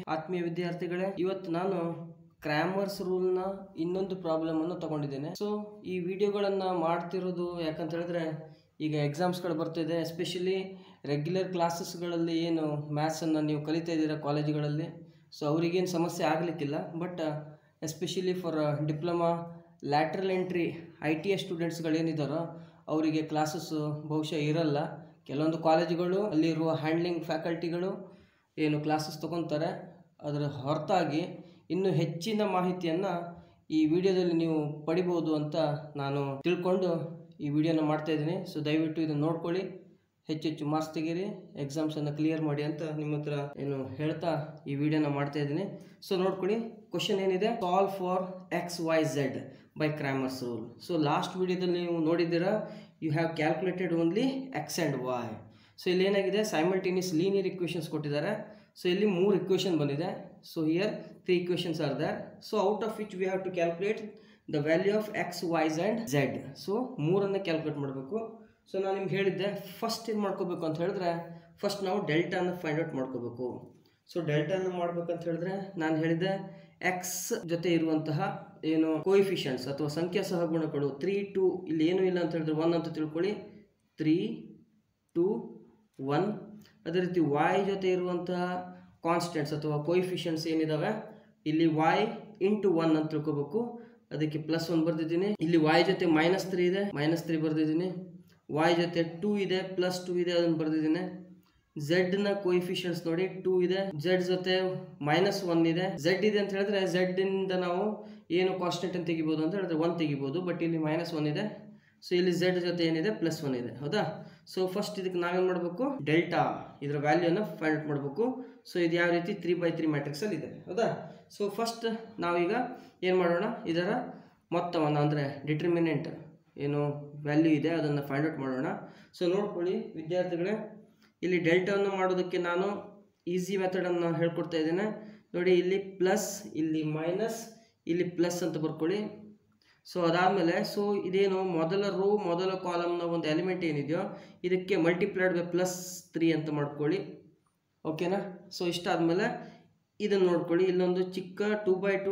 ಆತ್ಮೀಯ ವಿದ್ಯಾರ್ಥಿಗಳೇ ಇವತ್ತು ನಾನು ಕ್ರಾಮರ್ಸ್ ರೂಲ್ನ ಇನ್ನೊಂದು ಪ್ರಾಬ್ಲಮನ್ನು ತಗೊಂಡಿದ್ದೇನೆ ಸೊ ಈ ವಿಡಿಯೋಗಳನ್ನು ಮಾಡ್ತಿರೋದು ಯಾಕಂತ ಹೇಳಿದ್ರೆ ಈಗ ಎಕ್ಸಾಮ್ಸ್ಗಳು ಬರ್ತಿದೆ ಎಸ್ಪೆಷಲಿ ರೆಗ್ಯುಲರ್ ಕ್ಲಾಸಸ್ಗಳಲ್ಲಿ ಏನು ಮ್ಯಾಥ್ಸನ್ನು ನೀವು ಕಲಿತಾ ಇದ್ದೀರಾ ಕಾಲೇಜುಗಳಲ್ಲಿ ಸೊ ಅವರಿಗೇನು ಸಮಸ್ಯೆ ಆಗಲಿಕ್ಕಿಲ್ಲ but especially for diploma lateral entry I T S ಸ್ಟೂಡೆಂಟ್ಸ್ಗಳೇನಿದ್ದಾರೋ ಅವರಿಗೆ ಕ್ಲಾಸಸ್ಸು ಬಹುಶಃ ಇರಲ್ಲ ಕೆಲವೊಂದು ಕಾಲೇಜುಗಳು ಅಲ್ಲಿರುವ ಹ್ಯಾಂಡ್ಲಿಂಗ್ ಫ್ಯಾಕಲ್ಟಿಗಳು ಏನು ಕ್ಲಾಸಸ್ ತೊಗೊತಾರೆ ಅದರ ಹೊರತಾಗಿ ಇನ್ನೂ ಹೆಚ್ಚಿನ ಮಾಹಿತಿಯನ್ನು ಈ ವಿಡಿಯೋದಲ್ಲಿ ನೀವು ಪಡಿಬೋದು ಅಂತ ನಾನು ತಿಳ್ಕೊಂಡು ಈ ವಿಡಿಯೋನ ಮಾಡ್ತಾ ಇದ್ದೀನಿ ಸೊ ದಯವಿಟ್ಟು ಇದನ್ನು ನೋಡ್ಕೊಳ್ಳಿ ಹೆಚ್ಚು ಹೆಚ್ಚು ಮಾರ್ಕ್ಸ್ ತೆಗೀರಿ ಎಕ್ಸಾಮ್ಸನ್ನು ಕ್ಲಿಯರ್ ಮಾಡಿ ಅಂತ ನಿಮ್ಮ ಹತ್ರ ಏನು ಹೇಳ್ತಾ ಈ ವಿಡಿಯೋನ ಮಾಡ್ತಾ ಇದ್ದೀನಿ ಸೊ ನೋಡ್ಕೊಳ್ಳಿ ಕ್ವಶನ್ ಏನಿದೆ solve for X Y Z by Cramer's rule so last ವಿಡಿಯೋದಲ್ಲಿ ನೀವು ನೋಡಿದ್ದೀರಾ you have calculated only X and Y so ಇಲ್ಲಿ ಏನಾಗಿದೆ ಸೈಮಲ್ಟೇನಿಯಸ್ ಲೀನಿಯರ್ ಇಕ್ವೇಷನ್ಸ್ ಕೊಟ್ಟಿದ್ದಾರೆ ಸೊ ಇಲ್ಲಿ ಮೂರು ಇಕ್ವೇಷನ್ ಬಂದಿದೆ so here three equations are there so out of which we have to calculate the value of X Y's and Z so ಮೂರನ್ನೇ calculate ಮಾಡಬೇಕು so ನಾನು ನಿಮ್ಗೆ ಹೇಳಿದ್ದೆ ಫಸ್ಟ್ ಏನು ಮಾಡ್ಕೋಬೇಕು ಅಂತ ಹೇಳಿದ್ರೆ ಫಸ್ಟ್ ನಾವು ಡೆಲ್ಟಾನ ಫೈಂಡ್ ಔಟ್ ಮಾಡ್ಕೋಬೇಕು ಸೊ ಡೆಲ್ಟಾನ ಮಾಡ್ಬೇಕಂತ ಹೇಳಿದ್ರೆ ನಾನು ಹೇಳಿದ್ದೆ ಎಕ್ಸ್ ಜೊತೆ ಇರುವಂತಹ ಏನು ಕೋಯಿಫಿಷಿಯನ್ಸ್ ಅಥವಾ ಸಂಖ್ಯಾ ಸಹಗುಣಗಳು ತ್ರೀ ಟು ಇಲ್ಲಿ ಏನೂ ಇಲ್ಲ ಅಂತ ಹೇಳಿದ್ರೆ ಒನ್ ಅಂತ ತಿಳ್ಕೊಳ್ಳಿ ತ್ರೀ ಟು ಒನ್ ಅದೇ ರೀತಿ ವಾಯ್ ಜೊತೆ ಇರುವಂತಹ ಕಾನ್ಸ್ಟೆಂಟ್ಸ್ ಅಥವಾ ಕೋಯಿಫಿಷಿಯನ್ಸ್ ಏನಿದಾವೆ ಇಲ್ಲಿ ವಾಯ್ ಇಂಟು ಒನ್ ಅಂತ ತಿಳ್ಕೊಬೇಕು ಅದಕ್ಕೆ ಪ್ಲಸ್ ಒನ್ ಬರ್ದಿದ್ದೀನಿ ಇಲ್ಲಿ ವಾಯ್ ಜೊತೆ ಮೈನಸ್ ತ್ರೀ ಇದೆ ಮೈನಸ್ ತ್ರೀ ಬರ್ದಿದ್ದೀನಿ ವಾಯ್ ಜೊತೆ ಟೂ ಇದೆ ಪ್ಲಸ್ ಟೂ ಇದೆ ಅದನ್ನು ಬರ್ದಿದ್ದೀನಿ ಝೆಡ್ ನ ಕೋಯಿಫಿಷಿಯನ್ಸ್ ನೋಡಿ ಟೂ ಇದೆ ಝೆಡ್ ಜೊತೆ ಮೈನಸ್ ಒನ್ ಇದೆ ಝೆಡ್ ಇದೆ ಅಂತ ಹೇಳಿದ್ರೆ ಝೆಡ್ ಇಂದ ನಾವು ಏನು ಕಾನ್ಸ್ಟೆಂಟ್ ಅಂತ ತೆಗಿಬೋದು ಅಂತ ಹೇಳಿದ್ರೆ ಒನ್ ತೆಗಿಬೋದು ಬಟ್ ಇಲ್ಲಿ ಮೈನಸ್ ಒನ್ ಇದೆ ಸೊ ಇಲ್ಲಿ ಝೆಡ್ ಜೊತೆ ಏನಿದೆ ಪ್ಲಸ್ ಒನ್ ಇದೆ ಹೌದಾ ಸೊ ಫಸ್ಟ್ ಇದಕ್ಕೆ ನಾವೇನು ಮಾಡಬೇಕು ಡೆಲ್ಟಾ ಇದರ ವ್ಯಾಲ್ಯೂನ ಫೈಂಡ್ ಔಟ್ ಮಾಡಬೇಕು ಸೊ ಇದು ಯಾವ ರೀತಿ ತ್ರೀ ಬೈ ತ್ರೀ ಮ್ಯಾಟ್ರಿಕ್ಸಲ್ಲಿ ಇದೆ ಹೌದಾ ಸೊ ಫಸ್ಟ್ ನಾವೀಗ ಏನು ಮಾಡೋಣ ಇದರ ಮೊತ್ತವನ್ನು ಅಂದರೆ ಡಿಟರ್ಮಿನೆಂಟ್ ಏನು ವ್ಯಾಲ್ಯೂ ಇದೆ ಅದನ್ನು ಫೈಂಡ್ ಔಟ್ ಮಾಡೋಣ ಸೊ ನೋಡ್ಕೊಳ್ಳಿ ವಿದ್ಯಾರ್ಥಿಗಳೇ ಇಲ್ಲಿ ಡೆಲ್ಟಾವನ್ನು ಮಾಡೋದಕ್ಕೆ ನಾನು ಈಸಿ ಮೆಥಡನ್ನು ಹೇಳ್ಕೊಡ್ತಾ ಇದ್ದೇನೆ ನೋಡಿ ಇಲ್ಲಿ ಪ್ಲಸ್ ಇಲ್ಲಿ ಮೈನಸ್ ಇಲ್ಲಿ ಪ್ಲಸ್ ಅಂತ ಬರ್ಕೊಳ್ಳಿ ಸೊ ಅದಾದಮೇಲೆ ಸೊ ಇದೇನು ಮೊದಲ ರೋ ಮೊದಲ ಕಾಲಮ್ನ ಒಂದು ಎಲಿಮೆಂಟ್ ಏನಿದೆಯೋ ಇದಕ್ಕೆ ಮಲ್ಟಿಪ್ಲೈಡ್ ಬೈ ಪ್ಲಸ್ ತ್ರೀ ಅಂತ ಮಾಡ್ಕೊಳ್ಳಿ ಓಕೆನಾ ಸೊ ಇಷ್ಟ ಆದಮೇಲೆ ಇದನ್ನು ನೋಡ್ಕೊಳ್ಳಿ ಇಲ್ಲೊಂದು ಚಿಕ್ಕ ಟೂ ಬೈ ಟು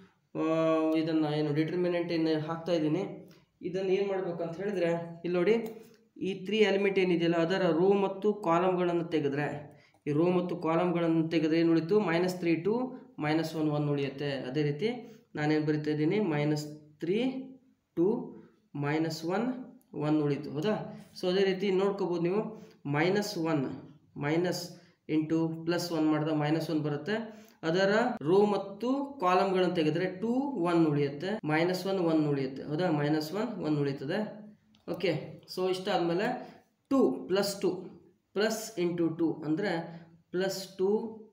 ಇದನ್ನು ಏನು ಡಿಟರ್ಮಿನೆಂಟ್ ಏನು ಹಾಕ್ತಾ ಇದ್ದೀನಿ ಇದನ್ನು ಏನು ಮಾಡಬೇಕು ಅಂತ ಹೇಳಿದ್ರೆ ಇಲ್ಲಿ ನೋಡಿ ಈ ತ್ರೀ ಎಲಿಮೆಂಟ್ ಏನಿದೆಯಲ್ಲ ಅದರ ರೋ ಮತ್ತು ಕಾಲಮ್ಗಳನ್ನು ತೆಗೆದ್ರೆ ಈ ರೋ ಮತ್ತು ಕಾಲಮ್ಗಳನ್ನು ತೆಗೆದ್ರೆ ಏನು ಉಳಿತು minus three two minus one one ಉಳಿಯುತ್ತೆ ಅದೇ ರೀತಿ ನಾನೇನು ಬರಿತಾ ಇದ್ದೀನಿ minus three two minus one one ಉಳಿತು ಹೌದಾ ಸೊ ಅದೇ ರೀತಿ ನೋಡ್ಕೋಬೋದು ನೀವು minus one minus into plus one ಮಾಡಿದ ಮೈನಸ್ ಒನ್ ಬರುತ್ತೆ ಅದರ ರೋ ಮತ್ತು ಕಾಲಮ್ಗಳನ್ನು ತೆಗೆದ್ರೆ ಟೂ ಒನ್ ಉಳಿಯುತ್ತೆ ಮೈನಸ್ ಒನ್ ಒನ್ ಉಳಿಯುತ್ತೆ ಹೌದಾ ಮೈನಸ್ ಒನ್ ಒನ್ ಉಳಿತದೆ ಓಕೆ ಸೊ ಇಷ್ಟ ಆದಮೇಲೆ two plus two plus into two ಅಂದರೆ ಪ್ಲಸ್ ಟೂ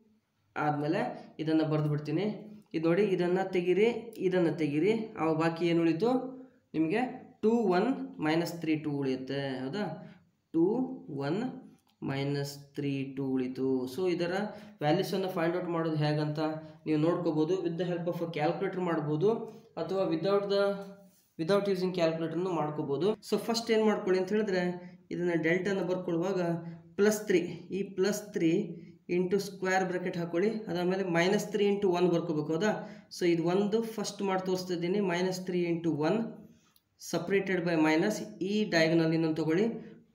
ಆದಮೇಲೆ ಇದನ್ನು ಬರೆದು ಬಿಡ್ತೀನಿ ಇದು ನೋಡಿ ಇದನ್ನು ತೆಗೀರಿ ಇದನ್ನು ತೆಗೀರಿ ಅವಾಗ ಬಾಕಿ ಏನು ಉಳಿತು ನಿಮಗೆ two one minus three two ಉಳಿಯುತ್ತೆ ಹೌದಾ two one minus three two ಉಳಿತು ಸೊ ಇದರ ವ್ಯಾಲ್ಯೂಸನ್ನು ಫೈಂಡ್ ಔಟ್ ಮಾಡೋದು ಹೇಗಂತ ನೀವು ನೋಡ್ಕೋಬೋದು with the help of a calculator ಮಾಡ್ಬೋದು ಅಥವಾ ವಿದೌಟ್ ದ ವಿದೌಟ್ ಯೂಸಿಂಗ್ ಕ್ಯಾಲ್ಕುಲೇಟರ್ನು ಮಾಡ್ಕೋಬೋದು ಸೊ ಫಸ್ಟ್ ಏನು ಮಾಡ್ಕೊಳ್ಳಿ ಅಂತ ಹೇಳಿದ್ರೆ ಇದನ್ನು ಡೆಲ್ಟಾನ ಬರ್ಕೊಳ್ಳುವಾಗ ಪ್ಲಸ್ ತ್ರೀ ಈ plus three into square bracket ಹಾಕೊಳ್ಳಿ ಅದಾದಮೇಲೆ ಮೈನಸ್ ತ್ರೀ ಇಂಟು ಒನ್ ಬರ್ಕೋಬೇಕು ಹೌದಾ ಸೊ ಇದು ಒಂದು ಫಸ್ಟ್ ಮಾಡಿ ತೋರಿಸ್ತಾ ಇದ್ದೀನಿ minus three into one separated by minus ಈ ಡಯಾಗನಲ್ ಇನ್ನೊಂದು ತಗೊಳ್ಳಿ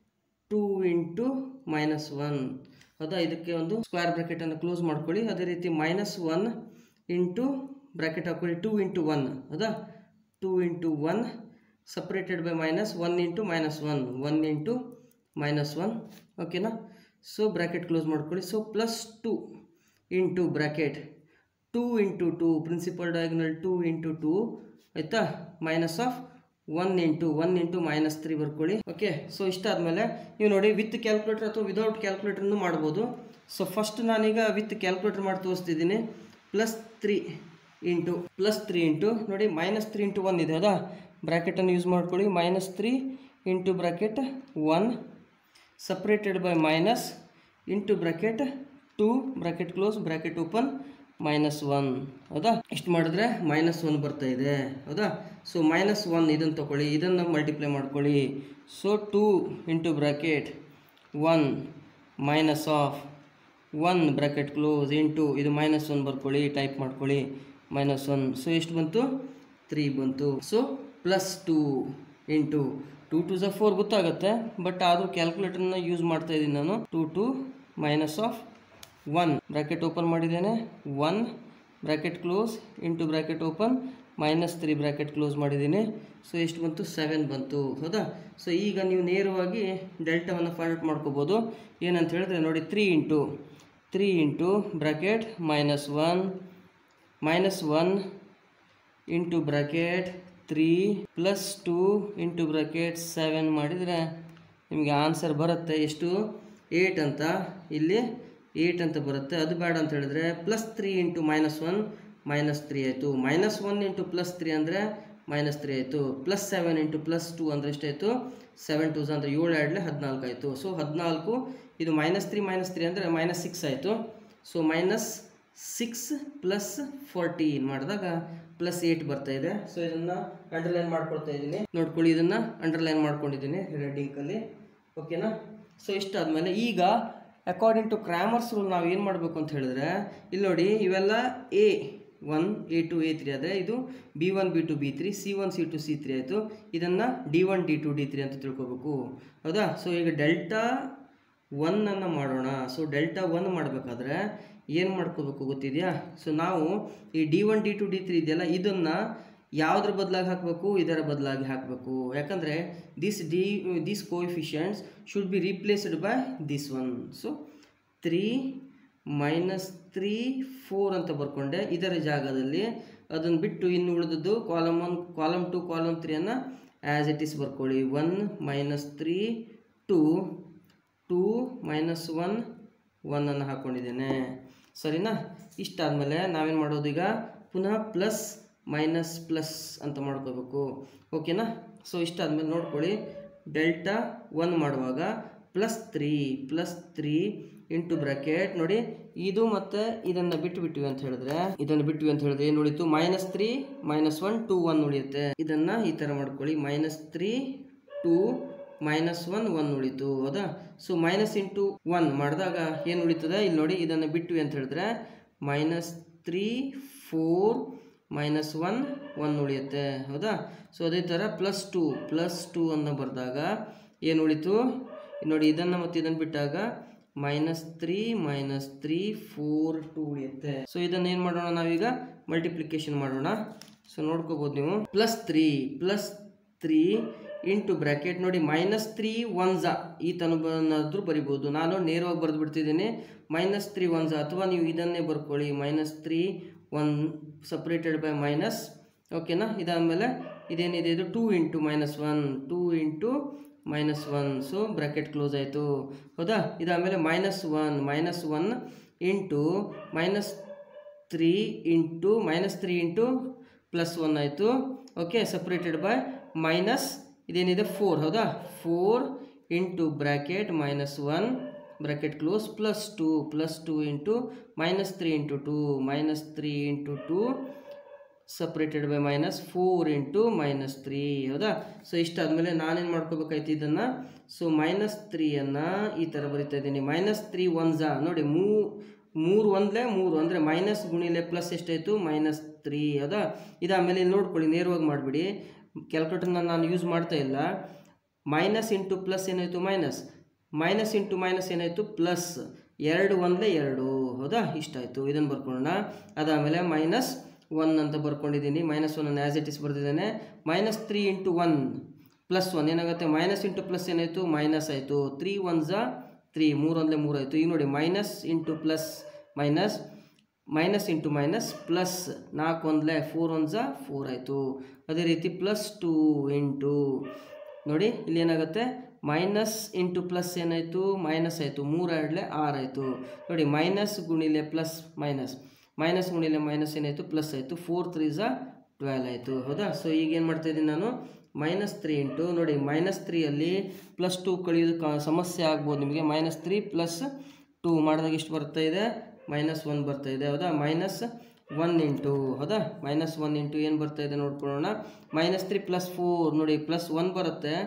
ಟೂ ಇಂಟು ಮೈನಸ್ ಒನ್ ಹೌದಾ ಇದಕ್ಕೆ ಒಂದು ಸ್ಕ್ವೇರ್ ಬ್ರಾಕೆಟನ್ನು ಕ್ಲೋಸ್ ಮಾಡ್ಕೊಳ್ಳಿ ಅದೇ ರೀತಿ ಮೈನಸ್ ಒನ್ ಇಂಟು ಬ್ರಾಕೆಟ್ ಹಾಕೊಳ್ಳಿ ಟೂ ಇಂಟು ಒನ್ ಹೌದಾ two into one separated by minus one into minus one one into minus one ಓಕೆನಾ ಸೊ ಬ್ರ್ಯಾಕೆಟ್ ಕ್ಲೋಸ್ ಮಾಡ್ಕೊಳ್ಳಿ so plus two into bracket two into two principal diagonal two into two ಆಯಿತಾ minus of one into one into minus three ಬರ್ಕೊಳ್ಳಿ okay so ಇಷ್ಟ ಆದಮೇಲೆ ನೀವು ನೋಡಿ with calculator ಅಥವಾ without ಕ್ಯಾಲ್ಕುಲೇಟರ್ನು ಮಾಡ್ಬೋದು ಸೊ ಫಸ್ಟ್ ನಾನೀಗ ವಿತ್ ಕ್ಯಾಲ್ಕುಲೇಟರ್ ಮಾಡಿ ತೋರಿಸ್ತಿದ್ದೀನಿ plus three into plus three into ನೋಡಿ ಮೈನಸ್ ತ್ರೀ ಇಂಟು ಒನ್ ಇದೆ ಹೌದಾ ಬ್ರ್ಯಾಕೆಟನ್ನು ಯೂಸ್ ಮಾಡ್ಕೊಳ್ಳಿ minus three into bracket one separated by minus into bracket two bracket close bracket open minus one ಹೌದಾ ಇಷ್ಟು ಮಾಡಿದ್ರೆ ಮೈನಸ್ ಒನ್ ಬರ್ತಾ ಇದೆ ಹೌದಾ ಸೊ ಮೈನಸ್ ಒನ್ ಇದನ್ನು ತಗೊಳ್ಳಿ ಇದನ್ನು ಮಲ್ಟಿಪ್ಲೈ ಮಾಡ್ಕೊಳ್ಳಿ so two into bracket one minus of one bracket close into ಇದು ಮೈನಸ್ ಒನ್ ಬರ್ಕೊಳ್ಳಿ ಟೈಪ್ ಮಾಡ್ಕೊಳ್ಳಿ ಮೈನಸ್ ಒನ್ ಸೊ ಎಷ್ಟು ಬಂತು ತ್ರೀ ಬಂತು so plus two into two two ಝ ಫೋರ್ ಗೊತ್ತಾಗುತ್ತೆ ಬಟ್ ಆದರೂ ಕ್ಯಾಲ್ಕುಲೇಟರ್ನ ಯೂಸ್ ಮಾಡ್ತಾ ಇದ್ದೀನಿ ನಾನು two two minus of one bracket open ಮಾಡಿದ್ದೇನೆ one bracket close into bracket open minus three bracket close ಮಾಡಿದ್ದೀನಿ ಸೊ ಎಷ್ಟು ಬಂತು ಸೆವೆನ್ ಬಂತು ಹೌದಾ ಸೊ ಈಗ ನೀವು ನೇರವಾಗಿ ಡೆಲ್ಟಾವನ್ನು ಫೈಂಡ್ ಔಟ್ ಮಾಡ್ಕೋಬೋದು ಏನಂತ ಹೇಳಿದ್ರೆ ನೋಡಿ three into three into bracket minus one minus one into bracket three plus two into bracket seven ಮಾಡಿದರೆ ನಿಮಗೆ ಆನ್ಸರ್ ಬರುತ್ತೆ ಎಷ್ಟು ಏಯ್ಟ್ ಅಂತ ಇಲ್ಲಿ ಏಯ್ಟ್ ಅಂತ ಬರುತ್ತೆ ಅದು ಬೇಡ ಅಂತ ಹೇಳಿದ್ರೆ plus three into minus one minus three ಆಯಿತು minus one into plus three ಅಂದರೆ ಮೈನಸ್ ತ್ರೀ ಆಯಿತು plus seven into plus two ಅಂದರೆ ಎಷ್ಟಾಯಿತು ಸೆವೆನ್ ಟೂಸ್ ಅಂದರೆ ಏಳು ಎರಡಲೆ ಹದಿನಾಲ್ಕು ಆಯಿತು ಸೊ ಹದಿನಾಲ್ಕು ಇದು ಮೈನಸ್ ತ್ರೀ ಮೈನಸ್ ತ್ರೀ ಅಂದರೆ ಮೈನಸ್ ಸಿಕ್ಸ್ ಆಯಿತು so minus six plus fourteen ಮಾಡಿದಾಗ ಪ್ಲಸ್ ಏಯ್ಟ್ ಬರ್ತಾ ಇದೆ ಸೊ ಇದನ್ನು ಅಂಡರ್ಲೈನ್ ಮಾಡ್ಕೊಳ್ತಾ ಇದ್ದೀನಿ ನೋಡ್ಕೊಳ್ಳಿ ಇದನ್ನು ಅಂಡರ್ಲೈನ್ ಮಾಡ್ಕೊಂಡಿದ್ದೀನಿ ರೆಡ್ಡಿಂಕಲ್ಲಿ ಓಕೆನಾ ಸೊ ಇಷ್ಟಾದಮೇಲೆ ಈಗ ಅಕಾರ್ಡಿಂಗ್ ಟು ಕ್ರಾಮರ್ಸ್ ರೂಲ್ ನಾವು ಏನು ಮಾಡಬೇಕು ಅಂತ ಹೇಳಿದ್ರೆ ಇಲ್ಲಿ ನೋಡಿ ಇವೆಲ್ಲ A one A two A three ಆದರೆ ಇದು B one B two B three C one C two C three ಆಯಿತು ಇದನ್ನು D one D two D three ಅಂತ ತಿಳ್ಕೊಬೇಕು ಹೌದಾ ಸೊ ಈಗ ಡೆಲ್ಟಾ ಒನ್ನನ್ನು ಮಾಡೋಣ ಸೊ ಡೆಲ್ಟಾ ಒನ್ ಮಾಡಬೇಕಾದ್ರೆ ಏನು ಮಾಡ್ಕೋಬೇಕು ಗೊತ್ತಿದೆಯಾ ಸೊ ನಾವು ಈ D one D two D three ಇದೆಯಲ್ಲ ಇದನ್ನು ಯಾವುದ್ರ ಬದಲಾಗಿ ಹಾಕಬೇಕು ಇದರ ಬದಲಾಗಿ ಹಾಕಬೇಕು ಯಾಕಂದರೆ this D this coefficients should be replaced by this one so three minus three four ಅಂತ ಬರ್ಕೊಂಡೆ ಇದರ ಜಾಗದಲ್ಲಿ ಅದನ್ನು ಬಿಟ್ಟು ಇನ್ನು ಉಳಿದದ್ದು column one column two column ತ್ರೀಯನ್ನು ಆ್ಯಸ್ ಇಟ್ ಈಸ್ ಬರ್ಕೊಳ್ಳಿ one minus three two two minus one ಒನ್ನನ್ನು ಹಾಕ್ಕೊಂಡಿದ್ದೇನೆ ಸರಿನಾ ಇಷ್ಟಾದಮೇಲೆ ನಾವೇನು ಮಾಡೋದು ಈಗ ಪುನಃ ಪ್ಲಸ್ ಮೈನಸ್ ಪ್ಲಸ್ ಅಂತ ಮಾಡ್ಕೋಬೇಕು ಓಕೆನಾ ಸೊ ಇಷ್ಟಾದಮೇಲೆ ನೋಡ್ಕೊಳ್ಳಿ ಡೆಲ್ಟಾ ಒನ್ ಮಾಡುವಾಗ plus three plus three into bracket ನೋಡಿ ಇದು ಮತ್ತು ಇದನ್ನು ಬಿಟ್ಟು ಬಿಟ್ಟಿವಿ ಅಂತ ಹೇಳಿದ್ರೆ ಇದನ್ನು ಬಿಟ್ಟಿವಿ ಅಂತ ಹೇಳಿದ್ರೆ ಏನು ಉಳಿತು minus three minus one two one ಉಳಿಯುತ್ತೆ ಇದನ್ನು ಈ ಥರ ಮಾಡ್ಕೊಳ್ಳಿ minus three two minus one one ಉಳಿತು ಹೌದಾ ಸೊ ಮೈನಸ್ ಇಂಟು ಒನ್ ಮಾಡಿದಾಗ ಏನು ಉಳಿತದೆ ಇಲ್ಲಿ ನೋಡಿ ಇದನ್ನು ಬಿಟ್ವಿ ಅಂತ ಹೇಳಿದ್ರೆ minus three four minus one one ಉಳಿಯುತ್ತೆ ಹೌದಾ ಸೊ ಅದೇ ಥರ ಪ್ಲಸ್ ಟು ಪ್ಲಸ್ ಟೂ ಅನ್ನು ಬರೆದಾಗ ಏನು ಉಳಿತು ನೋಡಿ ಇದನ್ನು ಮತ್ತು ಇದನ್ನು ಬಿಟ್ಟಾಗ minus three minus three four two ಉಳಿಯುತ್ತೆ ಸೊ ಇದನ್ನು ಏನು ಮಾಡೋಣ ನಾವೀಗ ಮಲ್ಟಿಪ್ಲಿಕೇಶನ್ ಮಾಡೋಣ ಸೊ ನೋಡ್ಕೋಬೋದು ನೀವು plus three plus three into bracket ನೋಡಿ ಮೈನಸ್ ತ್ರೀ ಒನ್ಸ ಈ ತನಬನ್ನಾದರೂ ಬರಿಬೋದು ನಾನು ನೇರವಾಗಿ ಬರೆದು ಬಿಡ್ತಿದ್ದೀನಿ ಮೈನಸ್ ತ್ರೀ ಒನ್ಸ ಅಥವಾ ನೀವು ಇದನ್ನೇ ಬರ್ಕೊಳ್ಳಿ minus three one separated by minus ಓಕೆನಾ ಇದಾದಮೇಲೆ ಇದೇನಿದೆ ಇದು two into minus one two into minus one so bracket close ಆಯಿತು ಹೌದಾ ಇದಾದಮೇಲೆ minus one minus one into minus three into minus three into plus one ಆಯಿತು ಓಕೆ ಸಪ್ರೇಟೆಡ್ ಬೈ ಮೈನಸ್ ಇದೇನಿದೆ four ಹೌದಾ four into bracket minus one bracket close plus two plus two into minus three into two minus three into two separated by minus four into minus three ಹೌದಾ so ಇಷ್ಟಾದಮೇಲೆ ನಾನೇನು ಮಾಡ್ಕೋಬೇಕಾಯ್ತು ಇದನ್ನು so minus ತ್ರೀಯನ್ನು ಈ ಥರ ಬರಿತಾ ಇದ್ದೀನಿ ಮೈನಸ್ ತ್ರೀ ಒನ್ಸ ನೋಡಿ ಮೂ ಮೂರು ಒಂದಲೇ ಮೂರು ಅಂದರೆ ಮೈನಸ್ ಗುಣಿಲೆ ಪ್ಲಸ್ ಎಷ್ಟಾಯಿತು ಮೈನಸ್ ತ್ರೀ ಹೌದಾ ಇದಾದಮೇಲೆ ಇಲ್ಲಿ ನೋಡ್ಕೊಳ್ಳಿ ನೇರವಾಗಿ ಮಾಡಿಬಿಡಿ ಕ್ಯಾಲ್ಕುಲೇಟರ್ನ ನಾನು ಯೂಸ್ ಮಾಡ್ತಾ ಇಲ್ಲ ಮೈನಸ್ ಇಂಟು ಪ್ಲಸ್ ಏನಾಯಿತು ಮೈನಸ್ ಮೈನಸ್ ಇಂಟು ಮೈನಸ್ ಏನಾಯಿತು ಪ್ಲಸ್ ಎರಡು ಒಂದಲೇ ಎರಡು ಹೌದಾ ಇಷ್ಟಾಯಿತು ಇದನ್ನು ಬರ್ಕೊಳ್ಳೋಣ ಅದಾದಮೇಲೆ ಮೈನಸ್ ಒನ್ ಅಂತ ಬರ್ಕೊಂಡಿದ್ದೀನಿ minus one as it is ಬರ್ತಿದ್ದೇನೆ minus three into one plus one ಏನಾಗುತ್ತೆ ಮೈನಸ್ ಇಂಟು ಪ್ಲಸ್ ಏನಾಯಿತು ಮೈನಸ್ ಆಯಿತು ತ್ರೀ ಒನ್ ಝಾ ತ್ರೀ ಮೂರು ಒಂದಲೇ ಮೂರು ಆಯಿತು ಈಗ ನೋಡಿ minus into plus minus minus into minus plus ನಾಲ್ಕು ಒಂದಲೇ ಫೋರ್ ಒನ್ ಝಾ ಫೋರ್ ಆಯಿತು ಅದೇ ರೀತಿ ಪ್ಲಸ್ ಟು ಇಂಟು ನೋಡಿ ಇಲ್ಲಿ ಏನಾಗುತ್ತೆ ಮೈನಸ್ ಇಂಟು ಪ್ಲಸ್ ಏನಾಯಿತು ಮೈನಸ್ ಆಯಿತು ಮೂರು ಎರಡಲೆ ಆರು ಆಯಿತು ನೋಡಿ ಮೈನಸ್ ಗುಣಿಲೆ ಪ್ಲಸ್ ಮೈನಸ್ ಮೈನಸ್ ಗುಣಿಲೆ ಮೈನಸ್ ಏನಾಯಿತು ಪ್ಲಸ್ ಆಯಿತು ಫೋರ್ ತ್ರೀ ಝಾ ಟ್ವೆಲ್ ಆಯಿತು ಹೌದಾ ಸೊ ಈಗ ಏನು ಮಾಡ್ತಾಯಿದ್ದೀನಿ ನಾನು ಮೈನಸ್ ತ್ರೀ ಇಂಟು ನೋಡಿ ಮೈನಸ್ ತ್ರೀಯಲ್ಲಿ ಪ್ಲಸ್ ಟು ಕಳೆಯೋದು ಕ ಸಮಸ್ಯೆ ಆಗ್ಬೋದು ನಿಮಗೆ ಮೈನಸ್ ತ್ರೀ ಪ್ಲಸ್ ಟು ಮಾಡಿದಾಗ ಎಷ್ಟು ಬರ್ತಾ ಇದೆ ಮೈನಸ್ ಒನ್ ಬರ್ತಾ ಇದೆ ಹೌದಾ ಮೈನಸ್ ಒನ್ ಇಂಟು ಹೌದಾ ಮೈನಸ್ ಒನ್ ಇಂಟು ಏನು ಬರ್ತಾ ಇದೆ ನೋಡ್ಕೊಳ್ಳೋಣ ಮೈನಸ್ ತ್ರೀ ಪ್ಲಸ್ ಫೋರ್ ನೋಡಿ ಪ್ಲಸ್ ಒನ್ ಬರುತ್ತೆ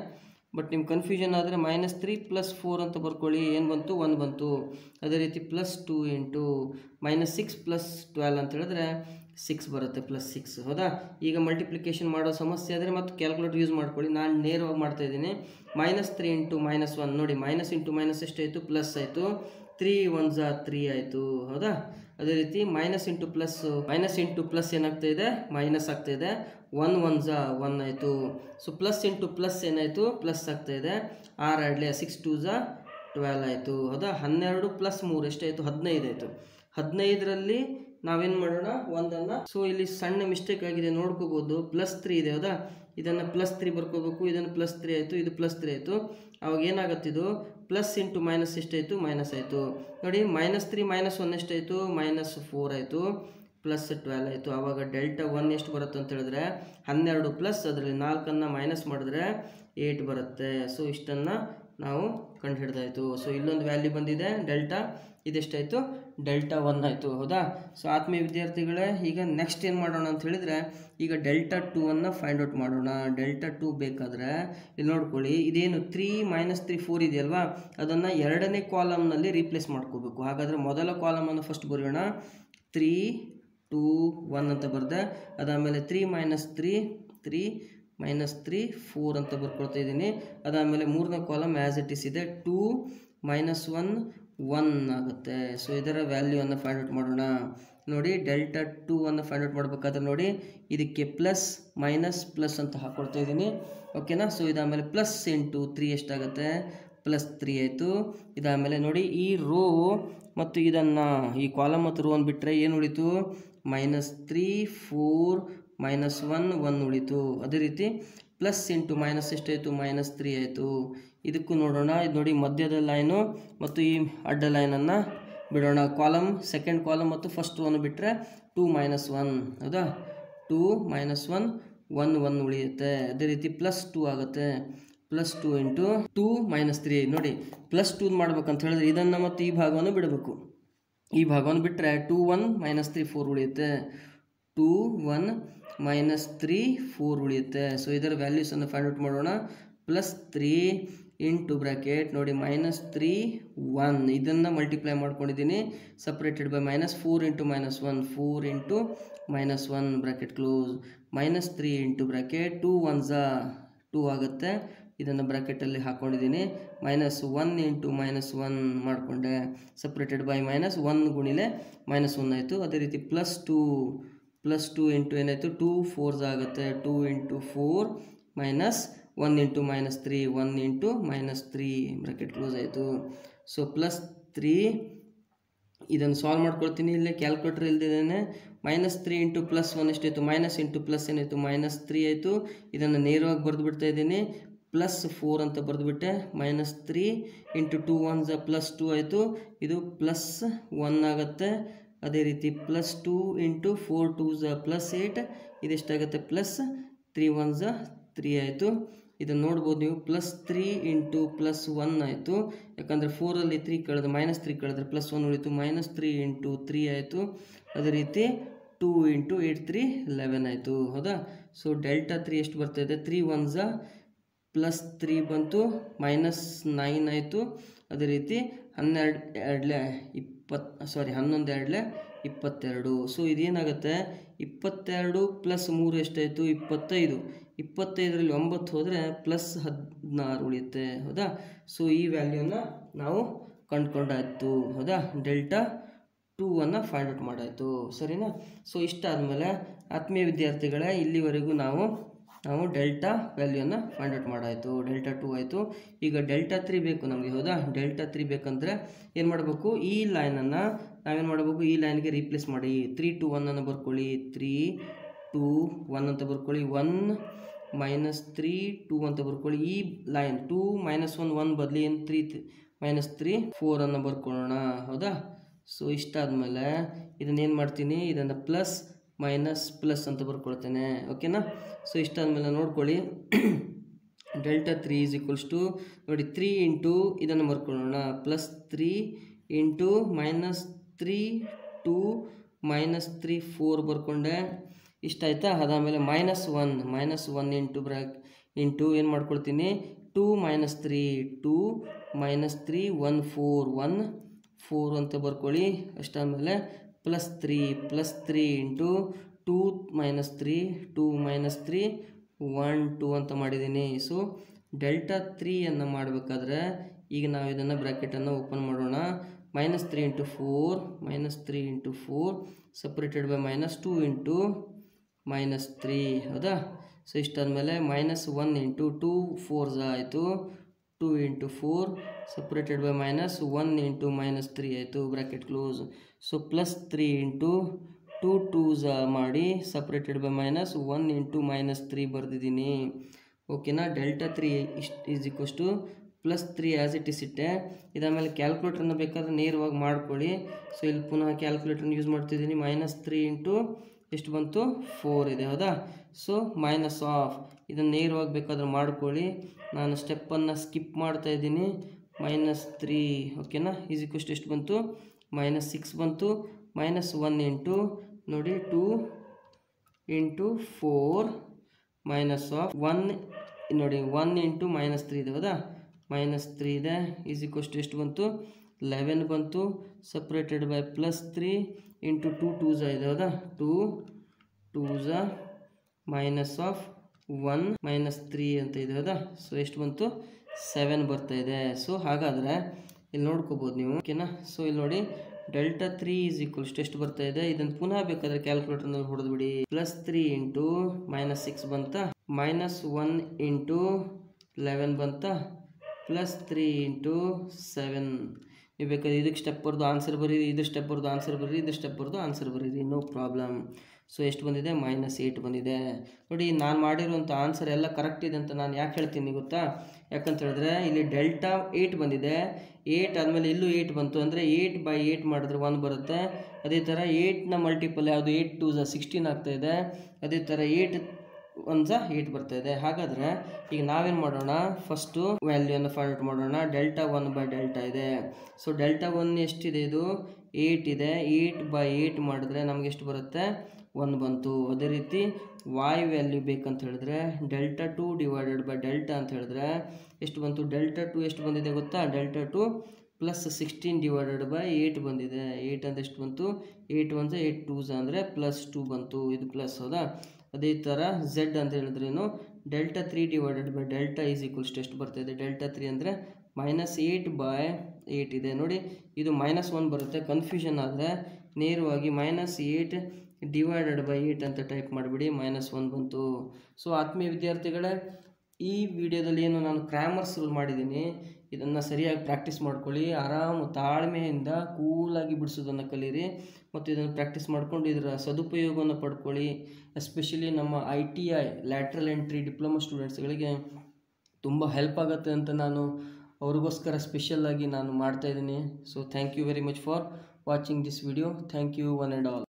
ಬಟ್ ನಿಮ್ಮ ಕನ್ಫ್ಯೂಷನ್ ಆದರೆ ಮೈನಸ್ ತ್ರೀ ಪ್ಲಸ್ ಫೋರ್ ಅಂತ ಬರ್ಕೊಳ್ಳಿ ಏನು ಬಂತು ಒನ್ ಬಂತು ಅದೇ ರೀತಿ plus two into minus six plus twelve ಅಂತ ಹೇಳಿದ್ರೆ ಸಿಕ್ಸ್ ಬರುತ್ತೆ ಪ್ಲಸ್ ಸಿಕ್ಸ್ ಹೌದಾ ಈಗ ಮಲ್ಟಿಪ್ಲಿಕೇಶನ್ ಮಾಡೋ ಸಮಸ್ಯೆ ಆದರೆ ಮತ್ತು ಕ್ಯಾಲ್ಕುಲೇಟರ್ ಯೂಸ್ ಮಾಡ್ಕೊಳ್ಳಿ ನಾನು ನೇರವಾಗಿ ಮಾಡ್ತಾ ಇದ್ದೀನಿ minus three into minus one ನೋಡಿ ಮೈನಸ್ ಇಂಟು ಮೈನಸ್ ಎಷ್ಟಾಯಿತು ಪ್ಲಸ್ ಆಯಿತು ತ್ರೀ ಒನ್ ಝಾ ತ್ರೀ ಆಯಿತು ಹೌದಾ ಅದೇ ರೀತಿ minus into plus minus into plus ಏನಾಗ್ತಾ ಇದೆ ಮೈನಸ್ ಆಗ್ತಾ ಇದೆ ಒನ್ ಒನ್ ಝಾ ಒನ್ ಆಯಿತು ಸೊ ಪ್ಲಸ್ ಇಂಟು ಪ್ಲಸ್ ಏನಾಯಿತು ಪ್ಲಸ್ ಆಗ್ತಾ ಇದೆ ಆರು ಆಡಲೆ ಸಿಕ್ಸ್ ಟೂ ಝಾ ಟ್ವೆಲ್ ಆಯಿತು ಹೌದಾ ಹನ್ನೆರಡು ಪ್ಲಸ್ ಮೂರು ಎಷ್ಟಾಯಿತು ಹದಿನೈದು ಆಯಿತು ಹದಿನೈದರಲ್ಲಿ ನಾವೇನು ಮಾಡೋಣ ಒಂದನ್ನು ಸೊ ಇಲ್ಲಿ ಸಣ್ಣ ಮಿಸ್ಟೇಕ್ ಆಗಿದೆ ನೋಡ್ಕೋಬೋದು ಪ್ಲಸ್ ತ್ರೀ ಇದೆ ಹೌದಾ ಇದನ್ನು ಪ್ಲಸ್ ತ್ರೀ ಬರ್ಕೋಬೇಕು ಇದನ್ನು ಪ್ಲಸ್ ತ್ರೀ ಆಯಿತು ಇದು ಪ್ಲಸ್ ತ್ರೀ ಆಯಿತು ಅವಾಗ ಏನಾಗುತ್ತೆ ಇದು ಪ್ಲಸ್ ಇಂಟು ಮೈನಸ್ ಎಷ್ಟಾಯಿತು ಮೈನಸ್ ಆಯಿತು ನೋಡಿ ಮೈನಸ್ ತ್ರೀ ಮೈನಸ್ ಒನ್ ಎಷ್ಟಾಯಿತು ಮೈನಸ್ ಫೋರ್ ಆಯಿತು ಪ್ಲಸ್ ಟ್ವೆಲ್ ಆಯಿತು ಆವಾಗ ಡೆಲ್ಟಾ ಒನ್ ಎಷ್ಟು ಬರುತ್ತೆ ಅಂತ ಹೇಳಿದ್ರೆ ಹನ್ನೆರಡು ಪ್ಲಸ್ ಅದರಲ್ಲಿ ನಾಲ್ಕನ್ನು ಮೈನಸ್ ಮಾಡಿದ್ರೆ ಏಯ್ಟ್ ಬರುತ್ತೆ ಸೊ ಇಷ್ಟನ್ನು ನಾವು ಕಂಡು ಹಿಡ್ದಾಯಿತು ಸೊ ಇಲ್ಲೊಂದು ವ್ಯಾಲ್ಯೂ ಬಂದಿದೆ ಡೆಲ್ಟಾ ಇದೆಷ್ಟಾಯಿತು ಡೆಲ್ಟಾ ಒನ್ ಆಯಿತು ಹೌದಾ ಸೊ ಆತ್ಮೀಯ ವಿದ್ಯಾರ್ಥಿಗಳೇ ಈಗ ನೆಕ್ಸ್ಟ್ ಏನು ಮಾಡೋಣ ಅಂತ ಹೇಳಿದರೆ ಈಗ ಡೆಲ್ಟಾ ಟೂ ಅನ್ನು ಫೈಂಡ್ ಔಟ್ ಮಾಡೋಣ ಡೆಲ್ಟಾ ಟೂ ಬೇಕಾದರೆ ಇಲ್ಲಿ ನೋಡ್ಕೊಳ್ಳಿ ಇದೇನು ತ್ರೀ ಮೈನಸ್ ತ್ರೀ ಫೋರ್ ಇದೆಯಲ್ವಾ ಅದನ್ನು ಎರಡನೇ ಕಾಲಮ್ನಲ್ಲಿ ರೀಪ್ಲೇಸ್ ಮಾಡ್ಕೋಬೇಕು ಹಾಗಾದರೆ ಮೊದಲ ಕಾಲಮನ್ನು ಫಸ್ಟ್ ಬರೆಯೋಣ ತ್ರೀ ಟೂ ಒನ್ ಅಂತ ಬರೆದೆ ಅದಾದಮೇಲೆ three minus three three minus three four ಅಂತ ಬರ್ಕೊಳ್ತಾ ಇದ್ದೀನಿ ಅದಾದಮೇಲೆ ಮೂರನೇ ಕಾಲಮ್ ಆ್ಯಸ್ ಇಟ್ ಇಸ್ ಇದೆ ಟೂ ಮೈನಸ್ ಒನ್ ಒನ್ ಆಗುತ್ತೆ ಸೊ ಇದರ ವ್ಯಾಲ್ಯೂವನ್ನು ಫೈಂಡ್ ಔಟ್ ಮಾಡೋಣ ನೋಡಿ ಡೆಲ್ಟಾ ಟೂ ಅನ್ನು ಫೈಂಡ್ ಔಟ್ ಮಾಡಬೇಕಾದ್ರೆ ನೋಡಿ ಇದಕ್ಕೆ ಪ್ಲಸ್ ಮೈನಸ್ ಪ್ಲಸ್ ಅಂತ ಹಾಕ್ಕೊಳ್ತಾ ಇದ್ದೀನಿ ಓಕೆನಾ ಸೊ ಇದಾದಮೇಲೆ ಪ್ಲಸ್ ಇಂಟು ತ್ರೀ ಎಷ್ಟಾಗುತ್ತೆ ಪ್ಲಸ್ ತ್ರೀ ಆಯಿತು ಇದಾದಮೇಲೆ ನೋಡಿ ಈ ರೋ ಮತ್ತು ಇದನ್ನು ಈ ಕಾಲಮ್ ಮತ್ತು ರೋ ಬಿಟ್ಟರೆ ಏನು ಉಳಿತು minus three four minus one one ಉಳಿತು ಅದೇ ರೀತಿ ಪ್ಲಸ್ ಇಂಟು ಮೈನಸ್ ಎಷ್ಟಾಯಿತು ಮೈನಸ್ ತ್ರೀ ಆಯಿತು ಇದಕ್ಕೂ ನೋಡೋಣ ಇದು ನೋಡಿ ಮಧ್ಯದ ಲೈನು ಮತ್ತು ಈ ಅಡ್ಡ ಲೈನನ್ನು ಬಿಡೋಣ ಕಾಲಮ್ ಸೆಕೆಂಡ್ ಕಾಲಮ್ ಮತ್ತು ಫಸ್ಟ್ ಒನ್ ಬಿಟ್ಟರೆ ಟೂ ಮೈನಸ್ ಒನ್ ಹೌದಾ two minus one one one ಉಳಿಯುತ್ತೆ ಅದೇ ರೀತಿ ಪ್ಲಸ್ ಟೂ ಆಗುತ್ತೆ plus two into two minus three ನೋಡಿ ಪ್ಲಸ್ ಟೂ ಮಾಡ್ಬೇಕಂತ ಹೇಳಿದ್ರೆ ಇದನ್ನು ಮತ್ತು ಈ ಭಾಗವನ್ನು ಬಿಡಬೇಕು ಈ ಭಾಗವನ್ನು ಬಿಟ್ಟರೆ two one minus three four ಉಳಿಯುತ್ತೆ two one minus three four ಉಳಿಯುತ್ತೆ ಸೊ ಇದರ ವ್ಯಾಲ್ಯೂಸನ್ನು ಫೈಂಡ್ ಔಟ್ ಮಾಡೋಣ ಪ್ಲಸ್ ತ್ರೀ ಇಂಟು ಬ್ರ್ಯಾಕೆಟ್ ನೋಡಿ ಮೈನಸ್ ತ್ರೀ ಒನ್ ಇದನ್ನು ಮಲ್ಟಿಪ್ಲೈ ಮಾಡ್ಕೊಂಡಿದ್ದೀನಿ separated by minus four into minus one four into minus one bracket close minus three into bracket two one ಝಾ two ಆಗುತ್ತೆ ಇದನ್ನು ಬ್ರ್ಯಾಕೆಟಲ್ಲಿ ಹಾಕ್ಕೊಂಡಿದ್ದೀನಿ minus one into minus one ಮಾಡಿಕೊಂಡೆ separated by minus one ಗುಣಿಲೆ minus one ಆಯಿತು ಅದೇ ರೀತಿ plus two plus two into ಏನಾಯಿತು ಟೂ ಫೋರ್ಸ್ ಆಗುತ್ತೆ two into four minus one into minus three one into minus three bracket close ಆಯಿತು so plus three ಇದನ್ನು solve ಮಾಡ್ಕೊಳ್ತೀನಿ ಇಲ್ಲೇ ಕ್ಯಾಲ್ಕುಲೇಟರ್ ಇಲ್ದಿದ್ದೇನೆ minus three into plus one ಎಷ್ಟಾಯಿತು minus into plus ಏನಾಯಿತು minus three ಆಯಿತು ಇದನ್ನು ನೇರವಾಗಿ ಬರೆದು ಬಿಡ್ತಾ ಇದ್ದೀನಿ ಪ್ಲಸ್ ಫೋರ್ ಅಂತ ಬರೆದುಬಿಟ್ಟೆ minus three into two one ಝ ಪ್ಲಸ್ ಟೂ ಆಯಿತು ಇದು ಪ್ಲಸ್ ಒನ್ ಆಗುತ್ತೆ ಅದೇ ರೀತಿ plus two into four two ಝ ಪ್ಲಸ್ ಏಯ್ಟ್ ಇದೆಷ್ಟಾಗುತ್ತೆ ಪ್ಲಸ್ ತ್ರೀ ಒನ್ ಝ ತ್ರೀ ಆಯಿತು ಇದನ್ನು ನೋಡ್ಬೋದು ನೀವು plus three into plus one ಆಯಿತು ಯಾಕಂದರೆ ಫೋರಲ್ಲಿ ತ್ರೀ ಕಳೆದ್ರೆ ಮೈನಸ್ ತ್ರೀ ಕಳೆದ್ರೆ ಪ್ಲಸ್ ಒನ್ ಉಳಿತು ಮೈನಸ್ ತ್ರೀ ಇಂಟು ತ್ರೀ ಆಯಿತು ಅದೇ ರೀತಿ two into eight three eleven ಆಯಿತು ಹೌದಾ ಸೊ ಡೆಲ್ಟಾ ತ್ರೀ ಎಷ್ಟು ಬರ್ತಾಯಿದೆ ತ್ರೀ ಒನ್ ಝ ಪ್ಲಸ್ ತ್ರೀ ಬಂತು ಮೈನಸ್ ನೈನ್ ಆಯಿತು ಅದೇ ರೀತಿ ಹನ್ನೆರಡು ಎರಡಲೆ ಇಪ್ಪತ್ತು ಸಾರಿ ಹನ್ನೊಂದು ಎರಡಲೆ ಇಪ್ಪತ್ತೆರಡು ಸೊ ಇದೇನಾಗುತ್ತೆ ಇಪ್ಪತ್ತೆರಡು ಪ್ಲಸ್ ಮೂರು ಎಷ್ಟಾಯಿತು ಇಪ್ಪತ್ತೈದು ಇಪ್ಪತ್ತೈದರಲ್ಲಿ ಒಂಬತ್ತು ಹೋದರೆ ಪ್ಲಸ್ ಹದಿನಾರು ಉಳಿಯುತ್ತೆ ಹೌದಾ ಸೊ ಈ ವ್ಯಾಲ್ಯೂನ ನಾವು ಕಂಡುಕೊಂಡಾಯ್ತು ಹೌದಾ ಡೆಲ್ಟಾ ಟೂ ಅನ್ನು ಫೈಂಡ್ ಔಟ್ ಮಾಡಾಯಿತು ಸರಿನಾ ಸೊ ಇಷ್ಟಾದಮೇಲೆ ಆತ್ಮೀಯ ವಿದ್ಯಾರ್ಥಿಗಳೇ ಇಲ್ಲಿವರೆಗೂ ನಾವು ನಾವು ಡೆಲ್ಟಾ ವ್ಯಾಲ್ಯೂನ ಫೈಂಡ್ ಔಟ್ ಮಾಡಾಯಿತು ಡೆಲ್ಟಾ ಟೂ ಆಯಿತು ಈಗ ಡೆಲ್ಟಾ ತ್ರೀ ಬೇಕು ನಮಗೆ ಹೌದಾ ಡೆಲ್ಟಾ ತ್ರೀ ಬೇಕಂದರೆ ಏನು ಮಾಡಬೇಕು ಈ ಲೈನನ್ನು ನಾವೇನು ಮಾಡಬೇಕು ಈ ಲೈನ್ಗೆ ರೀಪ್ಲೇಸ್ ಮಾಡಿ ತ್ರೀ ಟು ಒನ್ನನ್ನು ಬರ್ಕೊಳ್ಳಿ ತ್ರೀ ಟೂ ಒನ್ ಅಂತ ಬರ್ಕೊಳ್ಳಿ ಒನ್ ಮೈನಸ್ ತ್ರೀ ಟೂ ಅಂತ ಬರ್ಕೊಳ್ಳಿ ಈ line two minus one one ಬದಲಿ ಏನು ತ್ರೀ ಮೈನಸ್ ತ್ರೀ ಫೋರನ್ನು ಬರ್ಕೊಳ್ಳೋಣ ಹೌದಾ ಸೊ ಇಷ್ಟಾದಮೇಲೆ ಇದನ್ನೇನು ಮಾಡ್ತೀನಿ ಇದನ್ನು ಪ್ಲಸ್ ಮೈನಸ್ ಪ್ಲಸ್ ಅಂತ ಬರ್ಕೊಳ್ತೇನೆ ಓಕೆನಾ ಸೊ ಇಷ್ಟಾದಮೇಲೆ ನೋಡ್ಕೊಳ್ಳಿ delta three is equals to ನೋಡಿ ತ್ರೀ ಇಂಟು ಇದನ್ನು ಬರ್ಕೊಳ್ಳೋಣ plus three into minus three two minus three four ಬರ್ಕೊಂಡೆ ಇಷ್ಟ ಆಯಿತಾ ಅದಾದಮೇಲೆ minus one minus one into bracket into ಏನು ಮಾಡ್ಕೊಳ್ತೀನಿ two minus three two minus three one four one four ಅಂತ ಬರ್ಕೊಳ್ಳಿ ಅಷ್ಟಾದಮೇಲೆ plus three plus three into two minus three two minus three one two ಅಂತ ಮಾಡಿದ್ದೀನಿ ಸೊ ಡೆಲ್ಟಾ ತ್ರೀಯನ್ನು ಮಾಡಬೇಕಾದ್ರೆ ಈಗ ನಾವು ಇದನ್ನು ಬ್ರ್ಯಾಕೆಟನ್ನು ಓಪನ್ ಮಾಡೋಣ minus three into four minus three into four separated by minus two into minus three ಹೌದಾ ಸೊ ಇಷ್ಟಾದಮೇಲೆ minus one into two fours ಆಯಿತು two into four separated by minus one into minus three ಆಯಿತು bracket close so plus three into two twos ಮಾಡಿ separated by minus one into minus three ಬರೆದಿದ್ದೀನಿ ಓಕೆನಾ delta three ಇಷ್ಟು is equals to plus three as it is ಇಟ್ಟೆ ಇದಾದಮೇಲೆ ಕ್ಯಾಲ್ಕುಲೇಟ್ರನ್ನ ಬೇಕಾದ್ರೆ ನೇರವಾಗಿ ಮಾಡ್ಕೊಳ್ಳಿ ಸೊ ಇಲ್ಲಿ ಪುನಃ ಕ್ಯಾಲ್ಕುಲೇಟ್ರನ್ನ ಯೂಸ್ ಮಾಡ್ತಿದ್ದೀನಿ ಮೈನಸ್ ತ್ರೀ ಇಂಟು ಎಷ್ಟು ಬಂತು ಫೋರ್ ಇದೆ ಹೌದಾ ಸೊ ಮೈನಸ್ ಆಫ್ ಇದನ್ನು ನೇರವಾಗಿ ಬೇಕಾದ್ರೆ ಮಾಡ್ಕೊಳ್ಳಿ ನಾನು ಸ್ಟೆಪ್ಪನ್ನು ಸ್ಕಿಪ್ ಮಾಡ್ತಾ ಇದ್ದೀನಿ ಮೈನಸ್ ತ್ರೀ ಓಕೆನಾ ಈಸ್ ಈಕ್ವಸ್ ಎಷ್ಟು ಬಂತು ಮೈನಸ್ ಸಿಕ್ಸ್ ಬಂತು ಮೈನಸ್ ಒನ್ ಇಂಟು ನೋಡಿ two into four minus of one ನೋಡಿ ಒನ್ ಇಂಟು ಮೈನಸ್ ತ್ರೀ ಇದೆ ಹೌದಾ ಮೈನಸ್ ತ್ರೀ ಇದೆ ಈಸ್ ಈಕ್ವಸ್ ಟು ಎಷ್ಟು ಬಂತು ಲೆವೆನ್ ಬಂತು separated by plus three into two twos ಇದೆ ಹೌದಾ two twos minus of one minus three ಅಂತ ಇದೆ ಹೌದಾ ಸೊ ಎಷ್ಟು ಬಂತು ಸೆವೆನ್ ಬರ್ತಾ ಇದೆ ಸೊ ಹಾಗಾದರೆ ಇಲ್ಲಿ ನೋಡ್ಕೋಬೋದು ನೀವು ಓಕೆನಾ ಸೊ ಇಲ್ಲಿ ನೋಡಿ ಡೆಲ್ಟಾ ತ್ರೀ ಈಸ್ ಈಕ್ವಲ್ಸ್ ಎಷ್ಟು ಬರ್ತಾ ಇದೆ ಇದನ್ನು ಪುನಃ ಬೇಕಾದರೆ ಕ್ಯಾಲ್ಕುಲೇಟರ್ನಲ್ಲಿ ಹೊಡೆದ್ಬಿಡಿ plus three into minus six ಬಂತ ಮೈನಸ್ ಒನ್ ಇಂಟು ಲೆವೆನ್ ಬಂತ ಪ್ಲಸ್ ತ್ರೀ ಇಂಟು ಸೆವೆನ್ ನೀವು ಬೇಕಾದ್ರೆ ಇದಕ್ಕೆ ಸ್ಟೆಪ್ ಬರ್ದು ಆನ್ಸರ್ ಬರೀರಿ ಇದು ಸ್ಟೆಪ್ ಬರ್ದು ಆನ್ಸರ್ ಬರೀರಿ ಇದು ಸ್ಟೆಪ್ ಬರ್ದು ಆನ್ಸರ್ ಬರೀರಿ ನೋ ಪ್ರಾಬ್ಲಮ್ ಸೊ ಎಷ್ಟು ಬಂದಿದೆ ಮೈನಸ್ ಏಯ್ಟ್ ಬಂದಿದೆ ನೋಡಿ ನಾನು ಮಾಡಿರುವಂಥ ಆನ್ಸರ್ ಎಲ್ಲ ಕರೆಕ್ಟ್ ಇದೆ ಅಂತ ನಾನು ಯಾಕೆ ಹೇಳ್ತೀನಿ ಗೊತ್ತಾ ಯಾಕಂತ ಹೇಳಿದ್ರೆ ಇಲ್ಲಿ ಡೆಲ್ಟಾ ಏಯ್ಟ್ ಬಂದಿದೆ ಏಯ್ಟ್ ಆದಮೇಲೆ ಇಲ್ಲೂ ಏಯ್ಟ್ ಬಂತು ಅಂದರೆ ಏಯ್ಟ್ ಬೈ ಏಯ್ಟ್ ಮಾಡಿದ್ರೆ ಒನ್ ಬರುತ್ತೆ ಅದೇ ಥರ ಏಯ್ಟ್ನ ಮಲ್ಟಿಪಲ್ ಯಾವುದು ಏಯ್ಟ್ ಟೂ ಝ ಸಿಕ್ಸ್ಟೀನ್ ಆಗ್ತಾ ಇದೆ ಅದೇ ಥರ ಏಯ್ಟ್ ಒನ್ ಝ ಏಯ್ಟ್ ಬರ್ತಾ ಇದೆ ಹಾಗಾದರೆ ಈಗ ನಾವೇನು ಮಾಡೋಣ ಫಸ್ಟು ವ್ಯಾಲ್ಯೂಯನ್ನು ಫೈಂಡ್ ಔಟ್ ಮಾಡೋಣ ಡೆಲ್ಟಾ ಒನ್ ಬೈ ಡೆಲ್ಟಾ ಇದೆ ಸೊ ಡೆಲ್ಟಾ ಒನ್ ಎಷ್ಟಿದೆ ಇದು ಏಯ್ಟ್ ಇದೆ ಏಯ್ಟ್ ಬೈ ಏಯ್ಟ್ ಮಾಡಿದ್ರೆ ನಮ್ಗೆ ಎಷ್ಟು ಬರುತ್ತೆ ಒನ್ ಬಂತು ಅದೇ ರೀತಿ ವಾಯ್ ವ್ಯಾಲ್ಯೂ ಬೇಕಂತ ಹೇಳಿದ್ರೆ delta two divided by delta ಅಂತ ಹೇಳಿದ್ರೆ ಎಷ್ಟು ಬಂತು ಡೆಲ್ಟಾ ಟು ಎಷ್ಟು ಬಂದಿದೆ ಗೊತ್ತಾ delta two plus sixteen divided by eight ಬಂದಿದೆ ಏಯ್ಟ್ ಅಂತ ಎಷ್ಟು ಬಂತು ಏಯ್ಟ್ ಒನ್ಸ ಏಯ್ಟ್ ಟೂಸ್ ಅಂದರೆ ಪ್ಲಸ್ ಟು ಬಂತು ಇದು ಪ್ಲಸ್ ಹೌದಾ ಅದೇ ಥರ ಝೆಡ್ ಅಂತ ಹೇಳಿದ್ರೇನು delta three divided by delta is equals ಎಷ್ಟು ಬರ್ತಾಯಿದೆ ಡೆಲ್ಟಾ ತ್ರೀ ಅಂದರೆ ಮೈನಸ್ ಏಯ್ಟ್ ಬೈ ಏಯ್ಟ್ ಇದೆ ನೋಡಿ ಇದು ಮೈನಸ್ ಒನ್ ಬರುತ್ತೆ ಕನ್ಫ್ಯೂಷನ್ ಆದರೆ ನೇರವಾಗಿ minus eight divided by eight ಅಂತ ಟೈಪ್ ಮಾಡಿಬಿಡಿ ಮೈನಸ್ ಒನ್ ಬಂತು ಸೊ ಆತ್ಮೀಯ ವಿದ್ಯಾರ್ಥಿಗಳೇ ಈ ವಿಡಿಯೋದಲ್ಲಿ ಏನು ನಾನು ಕ್ರ್ಯಾಮರ್ಸ್ ರೂಲ್ ಮಾಡಿದ್ದೀನಿ ಇದನ್ನು ಸರಿಯಾಗಿ ಪ್ರಾಕ್ಟೀಸ್ ಮಾಡ್ಕೊಳ್ಳಿ ಆರಾಮು ತಾಳ್ಮೆಯಿಂದ ಕೂಲಾಗಿ ಬಿಡಿಸೋದನ್ನು ಕಲೀರಿ ಮತ್ತು ಇದನ್ನು ಪ್ರಾಕ್ಟೀಸ್ ಮಾಡ್ಕೊಂಡು ಇದರ ಸದುಪಯೋಗವನ್ನು ಪಡ್ಕೊಳ್ಳಿ ಎಸ್ಪೆಷಲಿ ನಮ್ಮ I T I lateral entry diploma ಸ್ಟೂಡೆಂಟ್ಸ್ಗಳಿಗೆ ತುಂಬ ಹೆಲ್ಪ್ ಆಗುತ್ತೆ ಅಂತ ನಾನು ಅವ್ರಿಗೋಸ್ಕರ ಸ್ಪೆಷಲ್ಲಾಗಿ ನಾನು ಮಾಡ್ತಾಯಿದ್ದೀನಿ so thank you very much for watching this video thank you one and all